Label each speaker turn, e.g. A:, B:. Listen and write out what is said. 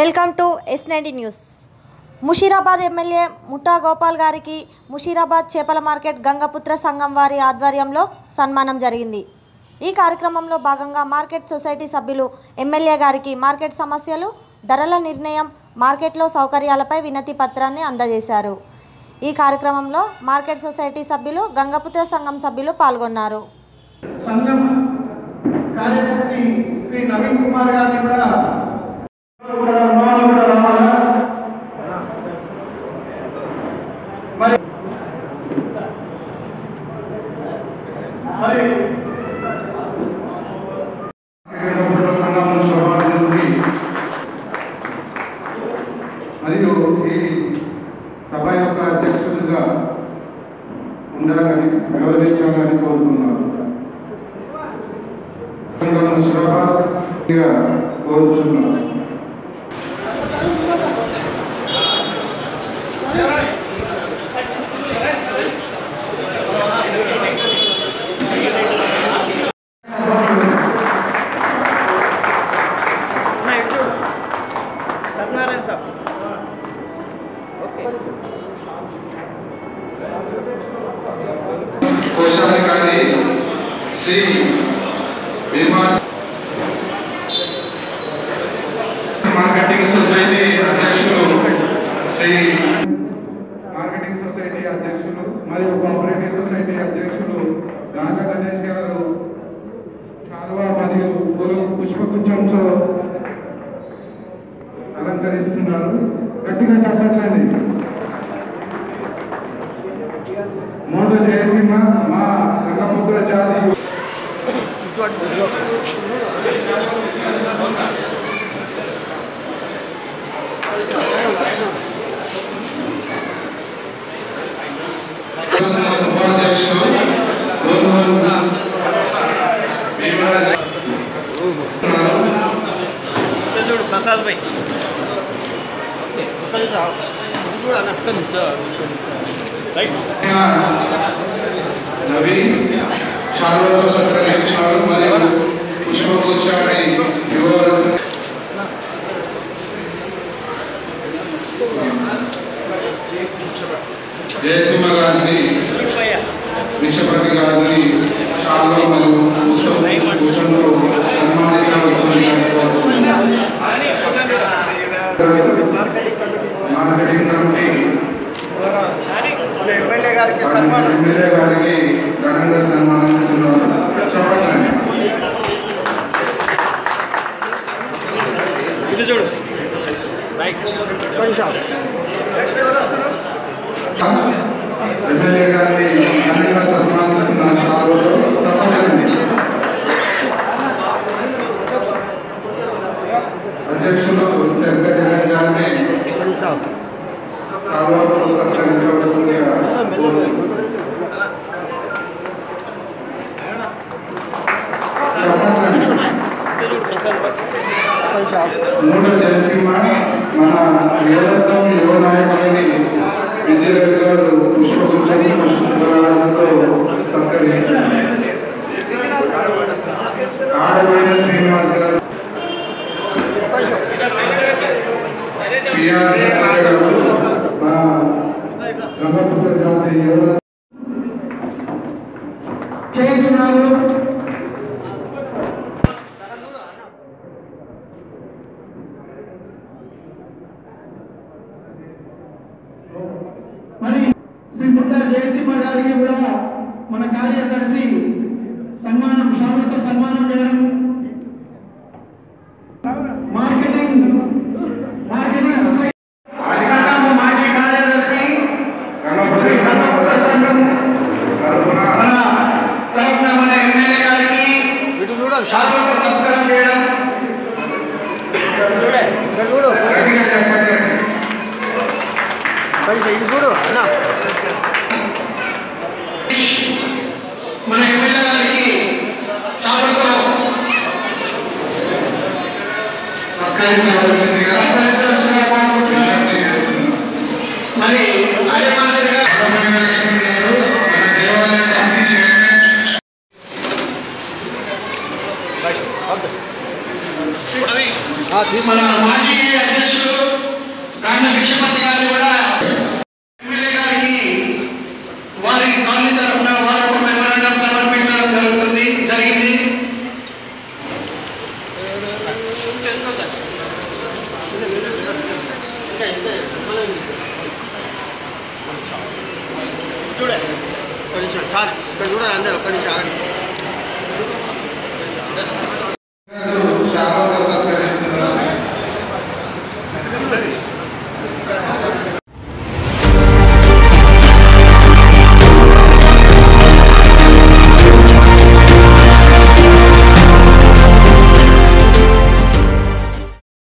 A: Welcome to S ninety news Musheerabad MLA Mutha Gopal గారికి ముషీరాబాద్ చేపల market Gangaputra సంఘం వారి ఆధ్వర్యంలో సన్మానం జరిగింది ఈ కార్యక్రమంలో భాగంగా మార్కెట్ సొసైటీ సభ్యులు ఎమ్మెల్యే గారికి మార్కెట్ సమస్యలు ధరల నిర్ణయం మార్కెట్లో సౌకర్యాలపై వినతి పత్రాన్ని అందజేశారు ఈ కార్యక్రమంలో మార్కెట్ సొసైటీ సభ్యులు గంగపుత్ర సంఘం సభ్యులు పాల్గొన్నారు
B: సంఘం కార్యదర్శి శ్రీ నవీన్ కుమార్ గారిని కూడా కూడా రుణాలు కూడా రావాలా మరి మరి సంఘం సభాధిపతి
C: మరియు ఈ సభ యొక్క అధ్యక్షులుగా ఉండాలని వ్యవహరించాలని కోరుతున్నాను ముషరాబాద్గా కోరుచున్నాను
D: సత్యనారాయణ సార్ ఓకే
C: కోశాధికారి శ్రీ భీమా మార్కెటింగ్ సొసైటీ అధ్యక్షులు శ్రీ మార్కెటింగ్ సొసైటీ అధ్యక్షులు మరియు కోఆపరేటివ్ సొసైటీ అధ్యక్షులు గాంగ గణేష్ గారు శాలువా మరియు పూలు పుష్పగుచ్చంతో అలంకరిస్తున్నారు గట్టిగా చెప్పట్లండి మూడు జయసింహ మా రంగముద్ర జాతి ఉపాధ్యక్షులు గోల్వల్ భీమరాజ్
D: ఇక్కడ చూడు ప్రసాద్ భాయ్ రైట్
C: నవీన్ శాలువాతో సత్కరిస్తున్నారు మరియు పుష్పగుచ్చాన్ని ఇవ్వవలసిన జయసింహ గారిని
D: చూడు భయ్యా
C: విషపతి గారిని శాలువా మరియు పుష్ప భూషణతో సన్మానించవలసిందిగా కోరుతున్నాను.
D: అని ఫోటో
C: మార్కెటింగ్ కమిటీ
D: అని
B: మన ఎమ్మెల్యే గారికి సన్మానం
C: ఎమ్మెల్యే గారికి ఘనంగా సన్మానిస్తున్నారు చెప్పండి
D: ఇటు చూడు రైట్
B: నెక్స్ట్ ఎవరు వస్తారు
C: ఎమ్మెల్యే గారిని ఘనంగా సన్మానిస్తున్న షాపులో తప్పకండి అధ్యక్షులు చెంక జగన్ గారిని కాలువతో సత్కరించవలసిందిగా కోరుతున్నాను. చెప్పండి.
D: ఇటు చూడు ప్రసాద్ భాయ్
C: మూడో జయసింహ మన యువరత్నం యువ నాయకుడిని విజయరవి గారు పుష్పగుచ్చని పుష్పరాలతో సత్కరిస్తున్నారు ఆడబోయిన శ్రీనివాస్ గారు పిఆర్ సత్య గారు మన గంగపుత్ర జాతి యువ
B: చేయించున్నారు మరి శ్రీ పుట్ట జయసింహ గారికి కూడా మన కార్యదర్శి సన్మానం షావులతో సన్మానం చేయడం మార్కెటింగ్ మార్కెటింగ్ సొసైటీ సంఘం మాజీ కార్యదర్శి
C: గంగపుత్ర
B: సంఘం సంఘం
C: తరఫున
B: మన తరఫున మన ఎమ్మెల్యే గారికి శాశ్వత సత్కారం చేయడం
C: గట్టిగా చెప్పండి
B: మన ఎమ్మెల్యే గారికి శాశ్వత
C: సత్కరించవలసిందిగా
B: సత్కరించాల్సిందిగా కోరుకుంటున్నాను.
C: విజ్ఞప్తి చేస్తున్నాను.
B: మరి అదే మాదిరిగా
C: రామలక్ష్మి గారు మన దేవాలయ కమిటీ చైర్మన్
B: మన మాజీ అధ్యక్షులు భిక్షపతి గారిని కూడా ఎమ్మెల్యే గారికి వారి కాలనీ తరఫున వారు ఒక మెమరాండం సమర్పించడం జరుగుతుంది జరిగింది
D: చూడండి
E: ఒక్క నిమిషం సార్ ఇక్కడ చూడాలి అందరూ ఒక్క నిమిషం ఆగండి